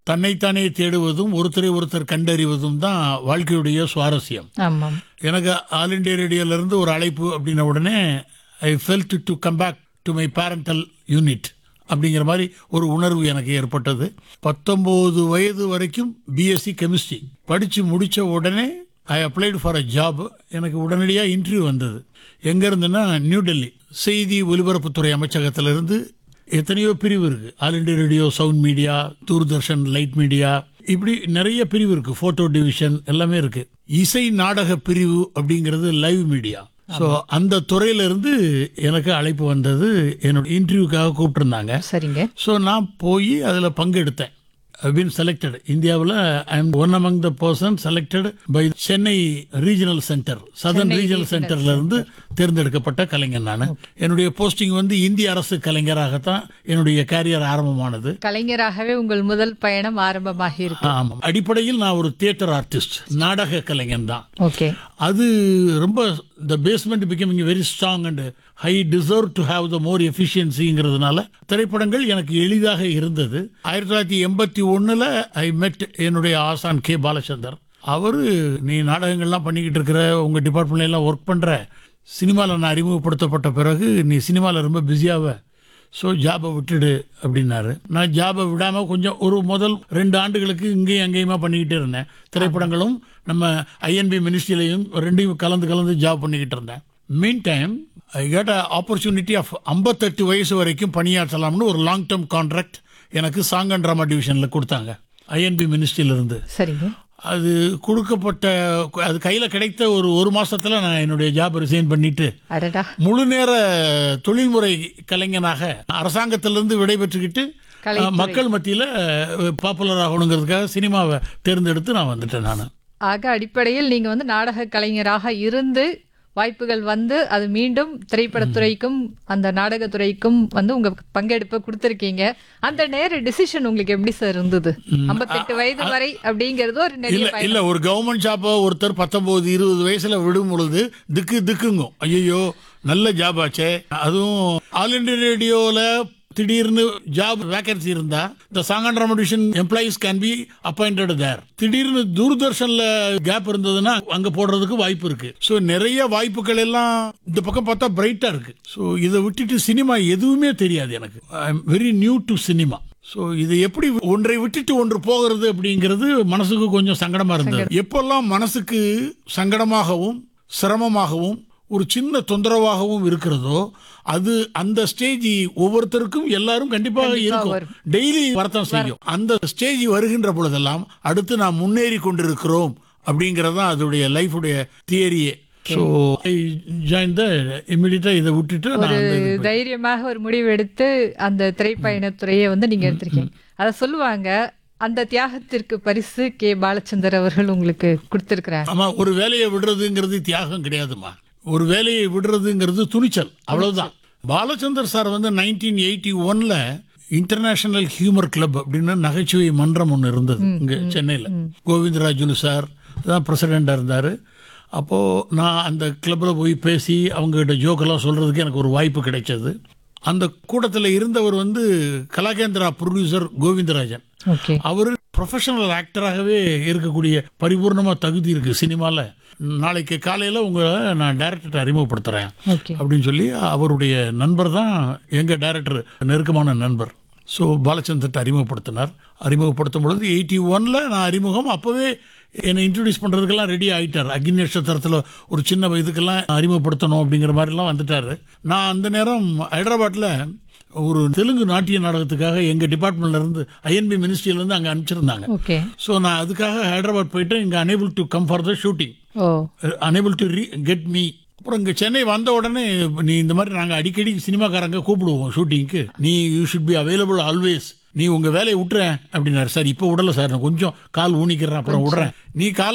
தன்னைத்தானே தேடுவதும் ஒருத்தரை ஒருத்தர் கண்டறிவதும் தான் வாழ்க்கையுடைய சுவாரஸ்யம் ஆமாம் எனக்கு ஆல் இண்டியா ரேடியோல இருந்து ஒரு அழைப்பு அப்படின்ன உடனே I felt to come back to my parental unit அப்படிங்கிற மாதிரி ஒரு உணர்வு எனக்கு ஏற்பட்டது பத்தொம்போது வயது வரைக்கும் பிஎஸ்சி கெமிஸ்ட்ரி படித்து முடித்த உடனே I applied for a job எனக்கு உடனடியாக இன்டர்வியூ வந்தது எங்கே இருந்துன்னா நியூ டெல்லி செய்தி ஒலிபரப்புத்துறை அமைச்சகத்திலிருந்து எத்தனையோ பிரிவு இருக்கு all India radio sound media Doordarshan light media இப்படி நிறைய பிரிவு இருக்கு போட்டோ டிவிஷன் எல்லாமே இருக்கு இசை நாடக பிரிவு அப்படிங்கிறது லைவ் மீடியா ஸோ அந்த துறையில இருந்து எனக்கு அழைப்பு வந்தது என்னோட இன்டர்வியூக்காக கூப்பிட்டுருந்தாங்க சரிங்க ஸோ நான் போய் அதில் பங்கெடுத்தேன் been செலக்டட் இந்தியாவில் I am one among the person selected by Chennai regional centre southern regional சென்டர்ல இருந்து தேர்ந்தெடுக்கப்பட்ட கலைஞர் நான் என்னுடைய போஸ்டிங் வந்து இந்திய அரசு கலைஞராகத்தான் என்னுடைய கேரியர் ஆரம்பமானது கலைஞராகவே உங்கள் முதல் பயணம் ஆரம்பமாகி இருக்கு ஆமாம் அடிப்படையில் நான் ஒரு தியேட்டர் ஆர்டிஸ்ட் நாடக கலைஞன் தான் ஓகே அது ரொம்ப the basement becoming very strong and high deserve to have the more எஃபிஷியன்சிங்கிறதுனால திரைப்படங்கள் எனக்கு எளிதாக இருந்தது ஆயிரத்தி தொள்ளாயிரத்தி எண்பத்தி ஒன்றில் ஐ மெட் என்னுடைய ஆசான் கே பாலச்சந்தர் அவர் நீ நாடகங்கள்லாம் பண்ணிக்கிட்டு இருக்கிற உங்கள் டிபார்ட்மெண்ட்ல எல்லாம் ஒர்க் பண்ணுற சினிமாவில் நான் அறிமுகப்படுத்தப்பட்ட பிறகு நீ சினிமாவில் ரொம்ப பிஸியாவ ஸோ ஜாபை விட்டுடு அப்படின்னாரு நான் ஜாபை விடாமல் கொஞ்சம் ஒரு முதல் ரெண்டு ஆண்டுகளுக்கு இங்கேயும் அங்கேயுமா பண்ணிக்கிட்டே இருந்தேன் திரைப்படங்களும் நம்ம ஐஎன்பி மினிஸ்ட்ரியிலையும் ரெண்டையும் கலந்து கலந்து ஜாப் பண்ணிக்கிட்டு இருந்தேன் mean time I get a opportunity of ஐம்பத்தெட்டு வயசு வரைக்கும் பணியாற்றலாம்னு ஒரு லாங் டேர்ம் கான்ட்ராக்ட் எனக்கு சாங் அண்ட் ட்ராமா டிவிஷனில் கொடுத்தாங்க ஐஎன்பி மினிஸ்ட்ரியிலிருந்து சரிங்க அது கொடுக்கப்பட்ட அது கையில் கிடைத்த ஒரு ஒரு மாசத்துல நான் என்னுடைய ஜாப் ரிசைன் பண்ணிட்டு அடடா முழு நேர தொழில்முறை கலைஞனாக அரசாங்கத்திலிருந்து விடைபெற்றுக்கிட்டு கலைத்துறை. அஹ், மக்கள் மத்தியில் பாப்புலர் ஆகணுங்கிறதுக்காக சினிமாவை தேர்ந்தெடுத்து நான் வந்துட்டேன் நான் ஆக அடிப்படையில் நீங்க வந்து நாடக கலைஞராக இருந்து வாய்ப்புகள் வந்து அது மீண்டும் திரைப்படத்துறைக்கும் அந்த நாடகத்துறைக்கும் வந்து உங்க பங்கெடுப்பை கொடுத்துருக்கீங்க அந்த நேர டிசிஷன் உங்களுக்கு எப்படி சார் இருந்தது ஐம்பத்தெட்டு வயது வரை அப்படிங்கிறது ஒரு இல்ல நிறைய பயணம். இல்ல ஒரு கவர்மெண்ட் ஜாப்பை ஒருத்தர் பத்தொன்பது இருபது வயசுல விடும் பொழுது திக்கு திக்குங்கும் ஐயோ நல்ல ஜாப் ஆச்சே அதுவும் ஆல் இண்டியா ரேடியோல திடீர்னு ஜாப் வேகன்சி இருந்தா இந்த song and drama division employees can be appointed there திடீர்னு தூர்தர்ஷன்ல கேப் இருந்ததுன்னா அங்க போடுறதுக்கு வாய்ப்பு இருக்கு ஸோ நிறைய வாய்ப்புகள் எல்லாம் இந்த பக்கம் பார்த்தா பிரைட்டா இருக்கு ஸோ இதை விட்டுட்டு சினிமா எதுவுமே தெரியாது எனக்கு I am very new to cinema so இது எப்படி ஒன்றை விட்டுட்டு ஒன்று போகிறது அப்படிங்கிறது மனசுக்கு கொஞ்சம் சங்கடமா இருந்தது எப்பெல்லாம் மனசுக்கு சங்கடமாகவும் சிரமமாகவும் ஒரு சின்ன தொந்தரவாகவும் இருக்கிறதோ அது அந்த ஸ்டேஜ் ஒவ்வொருத்தருக்கும் எல்லாரும் கண்டிப்பாக இருக்கும் டெய்லி வரத்தான் செய்யும் அந்த ஸ்டேஜ் வருகின்ற பொழுதெல்லாம் அடுத்து நாம் முன்னேறி கொண்டிருக்கிறோம் அப்படிங்கிறது தான் அதோடைய லைஃபுடைய தியரியே ஸோ ஐ ஜாயின் த இமிடியட்டா இதை விட்டுட்டு நான் வந்து இது தைரியமாக ஒரு முடிவு எடுத்து அந்த திரைப்பயணத்துறையை வந்து நீங்க எடுத்திருக்கீங்க அதை சொல்லுவாங்க அந்த தியாகத்திற்கு பரிசு கே பாலச்சந்தர் அவர்கள் உங்களுக்கு கொடுத்திருக்கிறார் ஆமா ஒரு வேலையை விடுறதுங்கிறது தியாகம் கிடையாதுமா ஒரு வேலையை விடுறதுங்கிறது துணிச்சல் அவ்வளவுதான் பாலச்சந்தர் சார் வந்து நைன்டீன் எயிட்டி ஒன்ல இன்டர்நேஷனல் ஹியூமர் கிளப் அப்படின்னு நகைச்சுவை மன்றம் ஒன்று இருந்தது இங்க சென்னையில் கோவிந்தராஜுலு சார் தான் பிரசிடெண்டாக இருந்தார் அப்போது நான் அந்த கிளப்பில் போய் பேசி அவங்ககிட்ட ஜோக்கெல்லாம் சொல்கிறதுக்கு எனக்கு ஒரு வாய்ப்பு கிடைச்சது அந்த கூட்டத்தில் இருந்தவர் வந்து கலாகேந்திரா ப்ரொடியூசர் கோவிந்தராஜன் ஓகே அவர் ப்ரொஃபஷனல் ஆக்டராகவே இருக்கக்கூடிய பரிபூர்ணமாக தகுதி இருக்கு சினிமாவில் நாளைக்கு காலையில் உங்களை நான் டைரக்டர்கிட்ட அறிமுகப்படுத்துகிறேன் ஓகே அப்படின்னு சொல்லி அவருடைய நண்பர் தான் எங்கள் டைரக்டர் நெருக்கமான நண்பர் ஸோ பாலச்சந்தர்கிட்ட அறிமுகப்படுத்தினார் அறிமுகப்படுத்தும் பொழுது எயிட்டி ஒனில் நான் அறிமுகம் அப்போவே என்னை இன்ட்ரடியூஸ் பண்ணுறதுக்கெல்லாம் ரெடி ஆகிட்டார் அக்னி நட்சத்திரத்தில் ஒரு சின்ன இதுக்கெல்லாம் அறிமுகப்படுத்தணும் அப்படிங்கிற மாதிரிலாம் வந்துட்டார் நான் அந்த நேரம் ஹைதராபாத்தில் ஒரு தெலுங்கு நாட்டிய நாடகத்துக்காக எங்கள் டிபார்ட்மெண்ட்ல இருந்து ஐஎன்பி மினிஸ்ட்ரியிலேருந்து அங்கே அனுப்பிச்சிருந்தாங்க ஓகே ஸோ நான் அதுக்காக ஹைதராபாத் போயிட்டு இங்கே unable to come for the shooting oh unable to get me அப்புறம் இங்கே சென்னை வந்த உடனே நீ இந்த மாதிரி நாங்கள் அடிக்கடி சினிமாக்காரங்க கூப்பிடுவோம் ஷூட்டிங்க்கு நீ you should be available always நீ உங்க வேலையை விட்டுறேன் அப்படின்னாரு சார் இப்போ விடல சார் நான் கொஞ்சம் கால் ஊனிக்கிறேன் அப்புறம் விடுறேன் நீ கால்